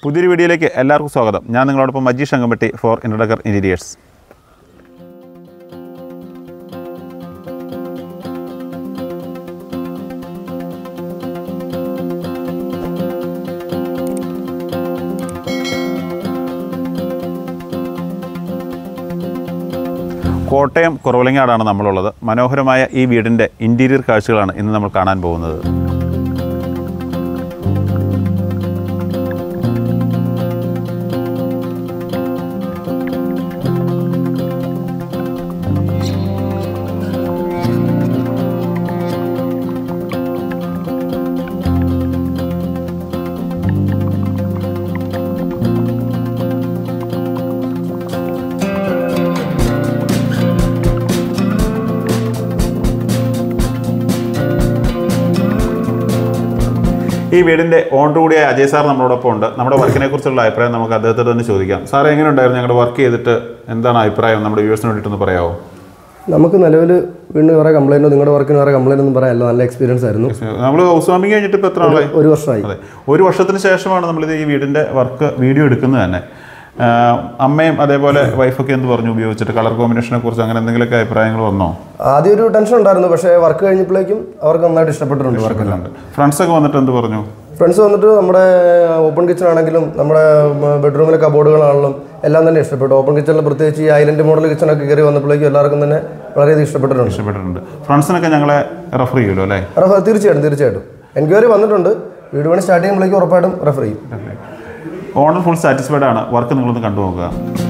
പുതിയൊരു വീഡിയോയിലേക്ക് എല്ലാവർക്കും സ്വാഗതം ഞാൻ നിങ്ങളോടൊപ്പം Majeesh Ankampatti for introducer interiors Kottayam കുറവലങ്ങാടാണ് നമ്മളുള്ളത് മനോഹരമായ ഈ വീടിൻ്റെ ഇൻറ്റീരിയർ കാഴ്ചകളാണ് ഇന്ന് നമ്മൾ കാണാൻ പോകുന്നത് ഈ വീടിൻ്റെ ഓണർ കൂടിയായ അജയ് സാർ നമ്മളോടൊപ്പം ഉണ്ട് നമ്മുടെ വർക്കിനെ കുറിച്ചുള്ള അഭിപ്രായം നമുക്ക് അദ്ദേഹത്തോട് തന്നെ ചോദിക്കാം സാർ എങ്ങനെ ഉണ്ടായിരുന്നു ഞങ്ങളുടെ വർക്ക് ചെയ്തിട്ട് എന്താണ് അഭിപ്രായം നമ്മുടെ വ്യൂവേഴ്സിന് വേണ്ടിയിട്ടൊന്ന് പറയാമോ നമുക്ക് നിലവിൽ വീണ്ടും വേറെ കംപ്ലൈൻറ്റോ നിങ്ങളുടെ വർക്കിന് വേറെ കംപ്ലൈൻ്റ് ഒന്നും പറയാനല്ല നല്ല എക്സ്പീരിയൻസ് ആയിരുന്നു നമ്മൾ ഹൗസ് വാമിങ് കഴിഞ്ഞിട്ട് ഇപ്പോൾ എത്ര ആളായി ഒരു വർഷമായി അതെ ഒരു വർഷത്തിന് ശേഷമാണ് നമ്മളിത് ഈ വീടിൻ്റെ വർക്ക് വീഡിയോ എടുക്കുന്നത് തന്നെ ആഹ് അമ്മയും അതേപോലെ വൈഫൊക്കെ എന്ത് പറഞ്ഞു ഉപയോഗിച്ചിട്ട് കളർ കോമ്പിനേഷനെ കുറിച്ച് അങ്ങനെ എന്തെങ്കിലുമൊക്കെ അഭിപ്രായങ്ങൾ വന്നോ ആദ്യം ഒരു ടെൻഷൻ ഉണ്ടായിരുന്നു പക്ഷേ വർക്ക് കഴിഞ്ഞപ്പോഴേക്കും അവർക്ക് നന്നായിട്ട് ഇഷ്ടപ്പെട്ടിട്ടുണ്ട് വർക്കെല്ലാം ഫ്രണ്ട്സൊക്കെ വന്നിട്ട് എന്ത് പറഞ്ഞു ഫ്രണ്ട്സ് വന്നിട്ട് നമ്മുടെ ഓപ്പൺ കിച്ചൺ ആണെങ്കിലും നമ്മുടെ ബെഡ്റൂമിലെ കബോർഡുകളാണെങ്കിലും എല്ലാം തന്നെ ഇഷ്ടപ്പെട്ടു ഓപ്പൺ കിച്ചണിൽ പ്രത്യേകിച്ച് ഈ ഐലൻഡ് മോഡൽ കിച്ചണൊക്കെ കയറി വന്നപ്പോഴേക്കും എല്ലാവർക്കും തന്നെ വളരെയധികം ഇഷ്ടപ്പെട്ടിട്ടുണ്ട് ഇഷ്ടപ്പെട്ടിട്ടുണ്ട് ഫ്രണ്ട്സിനൊക്കെ ഞങ്ങളെ റെഫർ ചെയ്യുമല്ലോ അല്ലേ റഫ തീർച്ചയായിട്ടും തീർച്ചയായിട്ടും എൻക്വയറി വന്നിട്ടുണ്ട് വീട് പണി സ്റ്റാർട്ട് ചെയ്യുമ്പോഴേക്കും ഉറപ്പായിട്ടും റെഫർ ചെയ്യും ഓണർ ഫുൾ സാറ്റിസ്ഫൈഡ് ആണ് വർക്ക് നിങ്ങളൊന്ന് കണ്ടു നോക്കുക